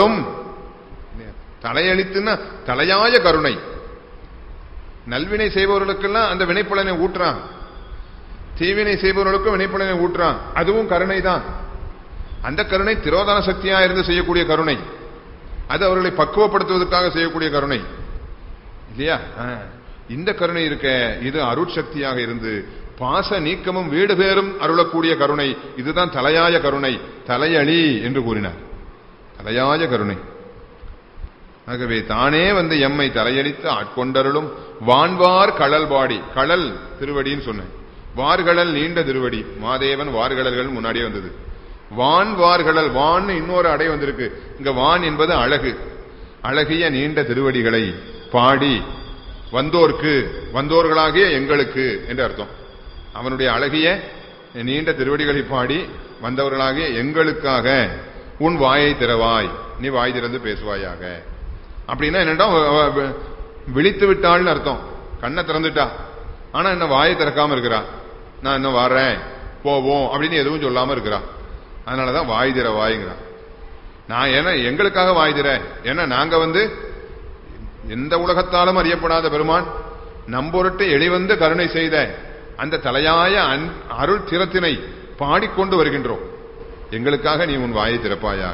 கொண்டருளும் தலையளித்துன்னா தலையாய கருணை நல்வினை செய்பவர்களுக்கெல்லாம் அந்த வினைப்பலனை ஊட்டுறான் தீவினை செய்பவர்களுக்கும் வினைப்பலனை ஊட்டுறான் அதுவும் கருணை தான் அந்த கருணை திரோதான சக்தியா இருந்து செய்யக்கூடிய கருணை அது அவர்களை பக்குவப்படுத்துவதற்காக செய்யக்கூடிய கருணை இல்லையா ஆ. இந்த கருணை இருக்க இது அருட்சக்தியாக இருந்து பாச நீக்கமும் வீடு பேரும் அருளக்கூடிய கருணை இதுதான் தலையாய கருணை தலையளி என்று கூறினார் தலையாய கருணை ஆகவே தானே வந்து எம்மை தலையளித்து ஆட்கொண்டருளும் வான்வார் கடல் பாடி கடல் திருவடின்னு சொன்னேன் வார்கடல் நீண்ட திருவடி மாதேவன் வார்கடல்கள் முன்னாடியே வந்தது வான் வார்கடல் வான் இன்னொரு அடை வந்திருக்கு இங்க வான் என்பது அழகு அழகிய நீண்ட திருவடிகளை பாடி வந்தோர்க்கு வந்தோர்களாகிய எங்களுக்கு என்று அர்த்தம் அவனுடைய அழகிய நீண்ட திருவடிகளை பாடி வந்தவர்களாகிய எங்களுக்காக உன் வாயை திறவாய் நீ வாய் திறந்து பேசுவாயாக அப்படின்னா என்னடா விழித்து விட்டாள்னு அர்த்தம் கண்ணை திறந்துட்டா ஆனா என்ன வாயை திறக்காம இருக்கிறா நான் இன்னும் வரேன் போவோம் அப்படின்னு எதுவும் சொல்லாம இருக்கிறா அதனாலதான் வாய் திற வாய்ங்கிறா நான் ஏன்னா எங்களுக்காக வாய் திற ஏன்னா நாங்க வந்து எந்த உலகத்தாலும் அறியப்படாத பெருமான் நம்பொருட்டு எளிவந்து கருணை செய்த அந்த தலையாய அன்- அருள் திறத்தினை பாடிக்கொண்டு வருகின்றோம் எங்களுக்காக நீ உன் வாயை திறப்பாயாக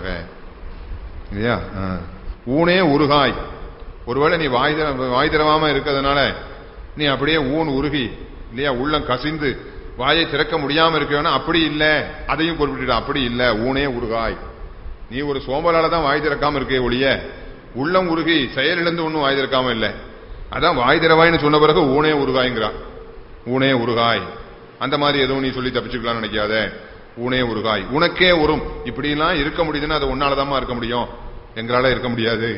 இல்லையா ஆ. ஊனே உருகாய் ஒருவேளை நீ வாய் திற- வாய் திறவாம இருக்கிறதுனால நீ அப்படியே ஊன் உருகி இல்லையா உள்ளம் கசிந்து வாயை திறக்க முடியாம இருக்கேன்னா அப்படி இல்ல அதையும் குறிப்பிட்டு அப்படி இல்ல ஊனே உருகாய் நீ ஒரு சோம்பலால தான் வாய் திறக்காம இருக்கே ஒழிய உள்ளம் உருகி செயலிழந்து ஒன்றும் வாய் திறக்காம இல்ல அதான் வாய் திறவாய்னு சொன்ன பிறகு ஊனே உருகாய்ங்கிறா ஊனே உருகாய் அந்த மாதிரி எதுவும் நீ சொல்லி தப்பிச்சுக்கலாம்னு நினைக்காத ஊனே உருகாய் உனக்கே உறும் இப்படிலாம் இருக்க முடியுதுன்னா அது உன்னாலதாம்மா இருக்க முடியும் எங்களால இருக்க முடியாது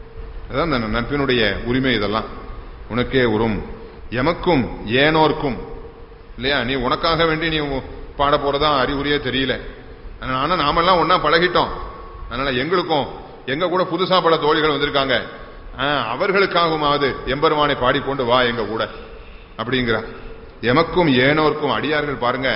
அதான் அந்த நட்பினுடைய உரிமை இதெல்லாம் உனக்கே உறும் எமக்கும் ஏனோர்க்கும் இல்லையா நீ உனக்காக வேண்டி நீ பாட போறதா அறிகுறியே தெரியல ஆனா நாமெல்லாம் ஒன்னா பழகிட்டோம் அதனால எங்களுக்கும் எங்க கூட புதுசா பல தோழிகள் வந்திருக்காங்க ஆ, அவர்களுக்காகவுமாவது எம்பெருமானை பாடிக்கொண்டு வா எங்க கூட அப்படிங்கிறா எமக்கும் ஏனோர்க்கும் அடியார்கள் பாருங்க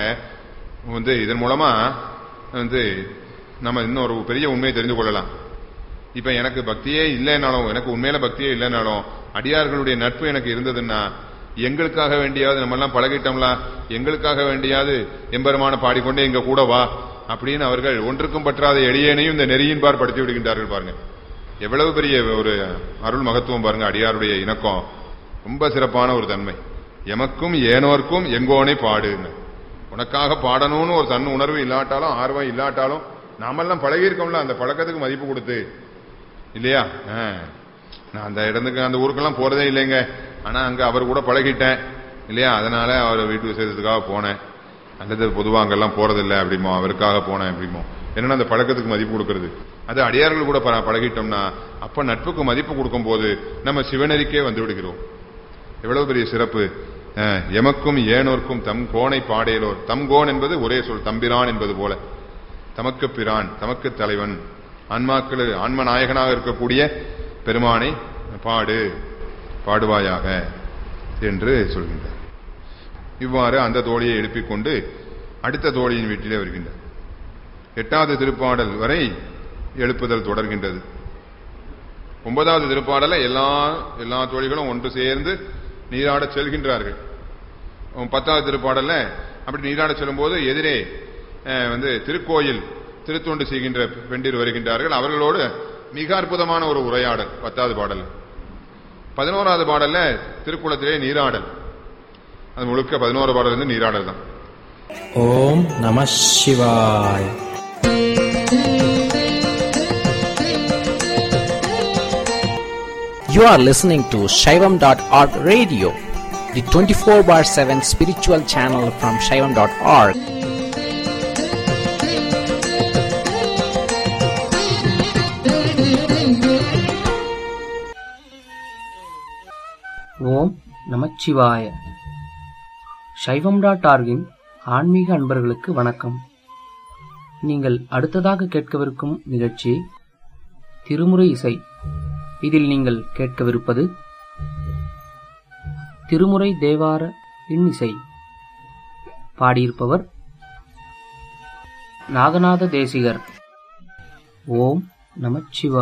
வந்து இதன் மூலமா வந்து நம்ம இன்னொரு பெரிய உண்மையை தெரிந்து கொள்ளலாம் இப்ப எனக்கு பக்தியே இல்லைனாலும் எனக்கு உண்மையில பக்தியே இல்லைனாலும் அடியார்களுடைய நட்பு எனக்கு இருந்ததுன்னா எங்களுக்காக வேண்டியாவது நம்ம எல்லாம் பழகிட்டோம்ல எங்களுக்காக வேண்டியாவது எம்பெருமான பாடிக்கொண்டு எங்க கூட வா அப்படின்னு அவர்கள் ஒன்றுக்கும் பற்றாத எளியனையும் இந்த நெறியின் பார் படுத்தி விடுகின்றார்கள் பாருங்க எவ்வளவு பெரிய ஒரு அருள் மகத்துவம் பாருங்க அடியாருடைய இணக்கம் ரொம்ப சிறப்பான ஒரு தன்மை எமக்கும் ஏனோர்க்கும் எங்கோனை பாடுன்னு உனக்காக பாடணும்னு ஒரு தன் உணர்வு இல்லாட்டாலும் ஆர்வம் இல்லாட்டாலும் நாமெல்லாம் பழகியிருக்கோம்ல அந்த பழக்கத்துக்கு மதிப்பு கொடுத்து இல்லையா ஆ. நான் அந்த இடத்துக்கு அந்த ஊருக்கெல்லாம் போறதே இல்லைங்க ஆனா அங்க அவர் கூட பழகிட்டேன் இல்லையா அதனால அவர் வீட்டு விசேஷத்துக்காக போனேன் அல்லது பொதுவா அங்கெல்லாம் போறதில்லை அப்படிமோ அவருக்காக போனேன் அப்படிமோ என்னன்னா அந்த பழக்கத்துக்கு மதிப்பு கொடுக்கறது அது அடியார்கள் கூட ப- பழகிட்டோம்னா அப்ப நட்புக்கு மதிப்பு கொடுக்கும் போது நம்ம சிவனரிக்கே வந்து விடுகிறோம் எவ்வளவு பெரிய சிறப்பு அஹ், எமக்கும் ஏனோர்க்கும் தம் கோனை பாடேலோர் தம் கோன் என்பது ஒரே சொல் தம்பிரான் என்பது போல தமக்கு பிரான் தமக்கு தலைவன் ஆன்மாக்கள் ஆன்ம நாயகனாக இருக்கக்கூடிய பெருமானை பாடு பாடுவாயாக என்று சொல்கின்றார் இவ்வாறு அந்த தோழியை எழுப்பிக் கொண்டு அடுத்த தோழியின் வீட்டிலே வருகின்றார் எட்டாவது திருப்பாடல் வரை எழுப்புதல் தொடர்கின்றது ஒன்பதாவது திருப்பாடல எல்லா எல்லா தோழிகளும் ஒன்று சேர்ந்து நீராடச் செல்கின்றார்கள் உம் பத்தாவது திருப்பாடல்ல அப்படி நீராடச் செல்லும்போது எதிரே அஹ், வந்து திருக்கோயில் திருத்தொண்டு செய்கின்ற பெண்டிர் வருகின்றார்கள் அவர்களோடு மிக அற்புதமான ஒரு உரையாடல் பத்தாவது பாடல் பதினோராவது பாடல்ல திருக்குளத்திலே நீராடல் அது முழுக்க பதினோரு பாடல் இருந்து நீராடல் தான் ஓம் நம சிவாய் You are listening to Shaivam.org radio, the 24 bar 7 spiritual channel from Shaivam.org. ஓம் நமச்சிவாய சைவம் டாட் ஆர்கின் ஆன்மீக அன்பர்களுக்கு வணக்கம் நீங்கள் அடுத்ததாக கேட்கவிருக்கும் நிகழ்ச்சி திருமுறை இசை இதில் நீங்கள் கேட்கவிருப்பது திருமுறை தேவார இன்னிசை பாடியிருப்பவர் நாகநாத தேசிகர் ஓம் நமச்சிவாய